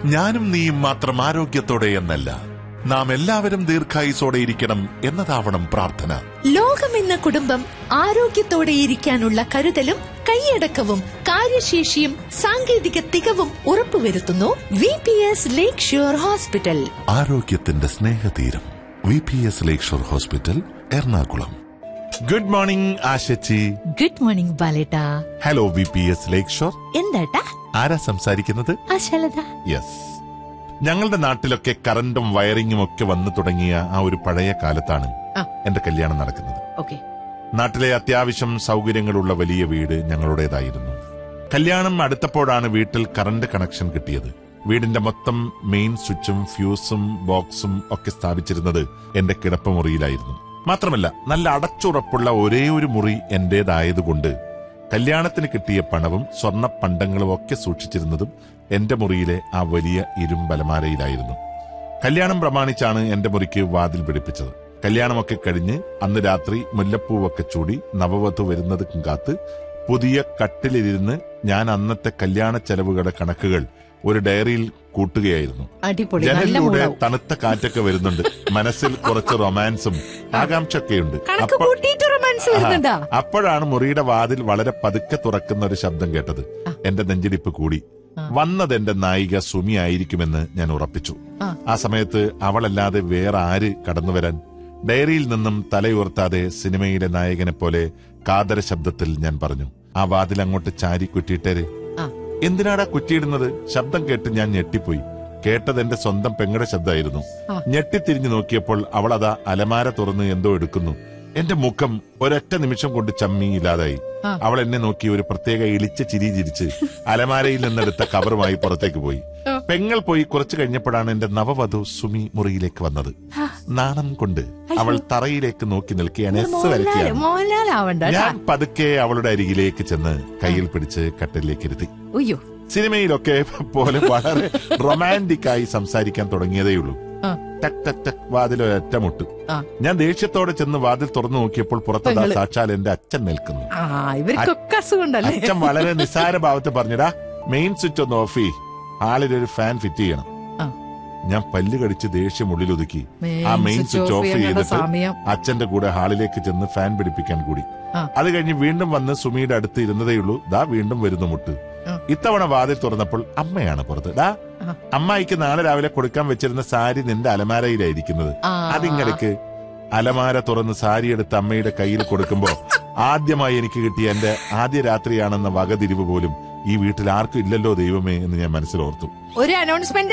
ഞാനും നീയും മാത്രം ആരോഗ്യത്തോടെ എന്നല്ല നാം എല്ലാവരും ദീർഘായുസോടെ ഇരിക്കണം എന്നതാവണം പ്രാർത്ഥന ലോകമെന്ന കുടുംബം ആരോഗ്യത്തോടെ ഇരിക്കാനുള്ള കരുതലും കൈയടക്കവും കാര്യശേഷിയും സാങ്കേതിക തികവും ഉറപ്പുവരുത്തുന്നു V P S Lakeshore hospital ആരോഗ്യത്തിന്റെ സ്നേഹതീരം V P S Lakeshore hospital Ernakulam good morning ആശച്ചി ഗുഡ് മോർണിംഗ് ബാലേട്ടാ hello V P S Lakeshore എന്താട്ടാ ആരാ സംസാരിക്കുന്നത് ആശാലത യെസ് ഞങ്ങളുടെ നാട്ടിലൊക്കെ കറണ്ടും വയറിങ്ങും ഒക്കെ വന്നു തുടങ്ങിയ ആ ഒരു പഴയ കാലത്താണ് ആ. എന്റെ കല്യാണം നടക്കുന്നത് ഓക്കെ നാട്ടിലെ അത്യാവശ്യം സൗകര്യങ്ങളുള്ള വലിയ വീട് ഞങ്ങളുടേതായിരുന്നു കല്യാണം അടുത്തപ്പോഴാണ് വീട്ടിൽ കറണ്ട് കണക്ഷൻ കിട്ടിയത് വീടിന്റെ മൊത്തം മെയിൻ സ്വിച്ചും ഫ്യൂസും ബോക്സും ഒക്കെ സ്ഥാപിച്ചിരുന്നത് എന്റെ കിടപ്പുമുറിയിലായിരുന്നു മാത്രമല്ല നല്ല അടച്ചുറപ്പുള്ള ഒരേ ഒരു മുറി എന്റേതായതുകൊണ്ട് കല്യാണത്തിന് കിട്ടിയ പണവും സ്വർണ്ണ പണ്ടങ്ങളും ഒക്കെ സൂക്ഷിച്ചിരുന്നതും എന്റെ മുറിയിലെ ആ വലിയ ഇരുമ്പലമാരയിലായിരുന്നു കല്യാണം പ്രമാണിച്ചാണ് എന്റെ മുറിക്ക് വാതിൽ പിടിപ്പിച്ചത് കല്യാണമൊക്കെ കഴിഞ്ഞ് അന്ന് രാത്രി മുല്ലപ്പൂവൊക്കെ ചൂടി നവവധു വരുന്നത് കാത്ത് പുതിയ കട്ടിലിരുന്ന് ഞാൻ അന്നത്തെ കല്യാണ ചെലവുകളുടെ കണക്കുകൾ ഒരു ഡയറിയിൽ കൂട്ടുകയായിരുന്നു അടിപൊളി നല്ല ജനലിലൂടെ മൂടാവും തണുത്ത കാറ്റൊക്കെ വരുന്നുണ്ട് മനസ്സിൽ കുറച്ച് റൊമാൻസും ആകാംക്ഷയൊക്കെയുണ്ട് കണക്ക് അപ്പൊ- കൂട്ടിയിട്ട് റൊമാൻസ് വരുന്നുണ്ടാ ആ, അപ്പോഴാണ് മുറിയുടെ വാതിൽ വളരെ പതുക്കെ തുറക്കുന്ന ഒരു ശബ്ദം കേട്ടത് എന്റെ നെഞ്ചിടിപ്പ് കൂടി വന്നത് എന്റെ നായിക സുമി ആയിരിക്കുമെന്ന് ഞാൻ ഉറപ്പിച്ചു ആ. ആ സമയത്ത് അവളല്ലാതെ വേറെ ആര് കടന്നു വരാൻ ഡയറിയിൽ നിന്നും തലയുയർത്താതെ സിനിമയിലെ നായകനെ പോലെ കാതര ശബ്ദത്തിൽ ഞാൻ പറഞ്ഞു ആ വാതിൽ അങ്ങോട്ട് ചാരി കുറ്റിയിട്ടേരെ ആ. എന്തിനാടാ കുറ്റിയിടുന്നത് ശബ്ദം കേട്ട് ഞാൻ ഞെട്ടിപ്പോയി കേട്ടത് എന്റെ സ്വന്തം പെങ്ങളുടെ ശബ്ദമായിരുന്നു ആ. ഞെട്ടിത്തിരിഞ്ഞു നോക്കിയപ്പോൾ അവൾ അതാ അലമാര തുറന്ന് എന്തോ എടുക്കുന്നു എന്റെ മുഖം ഒരൊറ്റ നിമിഷം കൊണ്ട് ചമ്മി ഇല്ലാതായി ആ. അവൾ എന്നെ നോക്കി ഒരു പ്രത്യേക ഇളിച്ച ചിരി ചിരിച്ച് അലമാരയിൽ നിന്നെടുത്ത കവറുമായി പുറത്തേക്ക് പോയി ആ. പെങ്ങൾ പോയി കുറച്ചു കഴിഞ്ഞപ്പോഴാണ് എന്റെ നവവധു സുമി മുറിയിലേക്ക് വന്നത് നാണം കൊണ്ട് അവൾ തറയിലേക്ക് നോക്കി നിൽക്കുകയാണ് എസ് മോഹൻലാൽ വരയ്ക്കുകയാണ് മോഹൻലാലാവണ്ട കേട്ടാ. ഞാൻ പതുക്കെ അവളുടെ അരികിലേക്ക് ചെന്ന് കയ്യിൽ പിടിച്ച് കട്ടിലേക്ക് ഇരുത്തി ഉയ്യോ സിനിമയിലൊക്കെ പോലെ വളരെ റൊമാൻറ്റിക് ആയി സംസാരിക്കാൻ തുടങ്ങിയതേയുള്ളൂ ആ. ടക് ടക് ടക് വാതിൽ ഒരറ്റമുട്ടു ആ. ഞാൻ ദേഷ്യത്തോടെ ചെന്ന് വാതിൽ തുറന്നു നോക്കിയപ്പോൾ പുറത്തതാ പെങ്ങള്. സാക്ഷാൽ എന്റെ അച്ഛൻ നിൽക്കുന്നു ആ ഇവർക്കൊക്കെ അസുഖമുണ്ടല്ലേ അച്ഛൻ വളരെ നിസ്സാര ഭാവത്ത് പറഞ്ഞടാ മെയിൻ സ്വിച്ച് ഒന്ന് ഓഫ് ചെയ് ഹാളിൽ ഒരു ഫാൻ ഫിറ്റ് ചെയ്യണം ആ. ഞാൻ പല്ല് കടിച്ച് ദേഷ്യം ഉള്ളിലൊതുക്കി Main ആ main switch switch off off ചെയ്യേണ്ട ചെയ്തിട്ട് സമയം. അച്ഛന്റെ കൂടെ ഹാളിലേക്ക് ചെന്ന് ഫാൻ പിടിപ്പിക്കാൻ കൂടി ആ. അത് കഴിഞ്ഞ് വീണ്ടും വന്ന് സുമിയുടെ അടുത്ത് ഇരുന്നതേയുള്ളൂ ദാ വീണ്ടും വരുന്നു മുട്ട് ആ. ഇത്തവണ വാതിൽ തുറന്നപ്പോൾ അമ്മയാണ് പുറത്ത് ഡാ ആ. അമ്മായിക്ക് നാളെ രാവിലെ കൊടുക്കാൻ വെച്ചിരുന്ന സാരി നിന്റെ അലമാരയിലായിരിക്കുന്നത് ആ. അതിങ്ങടക്ക് അലമാര തുറന്ന് സാരി എടുത്ത് അമ്മയുടെ കയ്യിൽ കൊടുക്കുമ്പോ ആദ്യമായി എനിക്ക് കിട്ടിയ എന്റെ ആദ്യ രാത്രിയാണെന്ന വകതിരിവ് പോലും ഈ വീട്ടിൽ ആർക്കും ഇല്ലല്ലോ ദൈവമേ എന്ന് ഞാൻ മനസ്സിലോർത്തു ഒരു അനൗൺസ്മെന്റ്